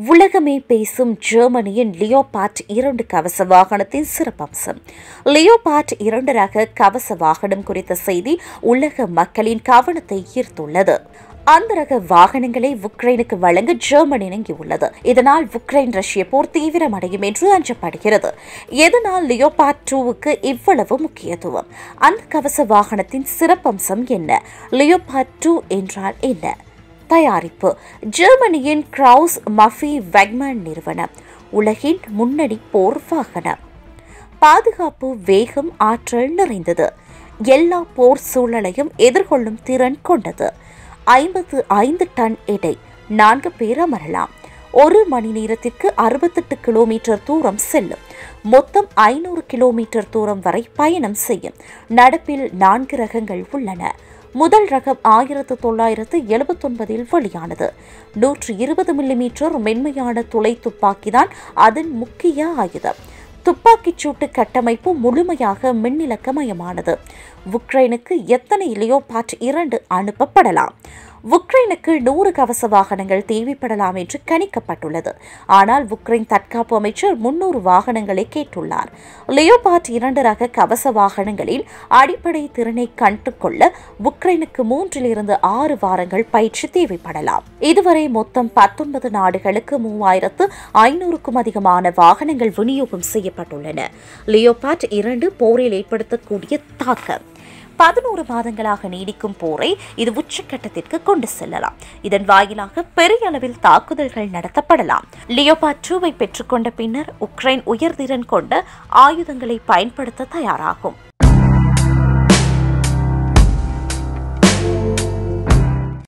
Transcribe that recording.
உலகமே பேசும் ஜெர்மனியின் லியோபாட் இரண்டு கவச வாகனத்தின் சிறப்பம்சம் லியோபாட் இரண்டு ரக கவச வாகனம் குறித்த செய்தி உலக மக்களின் கவனத்தை ஈர்த்துள்ளது அந்த ரக வாகனங்களை உக்ரைனுக்கு வழங்க ஜெர்மனி இணங்கியுள்ளது இதனால் உக்ரைன் ரஷ்ய போர் தீவிரமடையும் என்று அஞ்சப்படுகிறது எதனால் லியோபாட் டூவுக்கு இவ்வளவு முக்கியத்துவம் அந்த கவச வாகனத்தின் சிறப்பம்சம் என்ன லியோபாட் டூ என்றால் என்ன தயாரிப்பு ஜெர்மனியின் கிரவுஸ் மஃபி வெக்மேன் நிறுவனம் உலகின் முன்னணி போர் வாகனம் பாதுகாப்பு வேகம் ஆற்றல் நிறைந்தது எல்லா போர் சூழலையும் எதிர்கொள்ளும் திறன் கொண்டது ஐம்பத்து ஐந்து டன் எடை நான்கு பேர் அமரலாம் ஒரு மணி நேரத்திற்கு அறுபத்தெட்டு கிலோமீட்டர் தூரம் செல்லும் மொத்தம் ஐநூறு கிலோமீட்டர் தூரம் வரை பயணம் செய்யும் நடப்பில் நான்கு ரகங்கள் உள்ளன முதல் ரகம் ஆயிரத்து தொள்ளாயிரத்து எழுபத்தொன்பதில் வெளியானது நூற்று இருபது மில்லிமீட்டர் மென்மையான துளை துப்பாக்கிதான் அதன் முக்கிய ஆயுதம் துப்பாக்கிச் சூட்டு கட்டமைப்பு முழுமையாக மின்னிலக்கமயமானது உக்ரைனுக்கு எத்தனை லியோபாட் இரண்டு அனுப்பப்படலாம் உக்ரைனுக்கு நூறு கவச வாகனங்கள் தேவைப்படலாம் என்று கணிக்கப்பட்டுள்ளது ஆனால் உக்ரைன் தற்காப்பு அமைச்சர் முன்னூறு வாகனங்களை கேட்டுள்ளார் லியோபாட் இரண்டு ரக கவச வாகனங்களில் அடிப்படை திறனை கண்டுகொள்ள உக்ரைனுக்கு மூன்றிலிருந்து ஆறு வாரங்கள் பயிற்சி தேவைப்படலாம் இதுவரை மொத்தம் பத்தொன்பது நாடுகளுக்கு மூவாயிரத்து ஐநூறுக்கும் அதிகமான வாகனங்கள் விநியோகம் செய்யப்பட்டுள்ளன லியோபாட் இரண்டு போரில் ஏற்படுத்தக்கூடிய தாக்கம் பதினோரு மாதங்களாக நீடிக்கும் போரை இது உச்சக்கட்டத்திற்கு கொண்டு செல்லலாம் இதன் வாயிலாக பெரிய அளவில் தாக்குதல்கள் நடத்தப்படலாம் லியோபாட் டூவை பெற்றுக்கொண்ட பின்னர் உக்ரைன் உயர்திறன் கொண்ட ஆயுதங்களை பயன்படுத்த தயாராகும்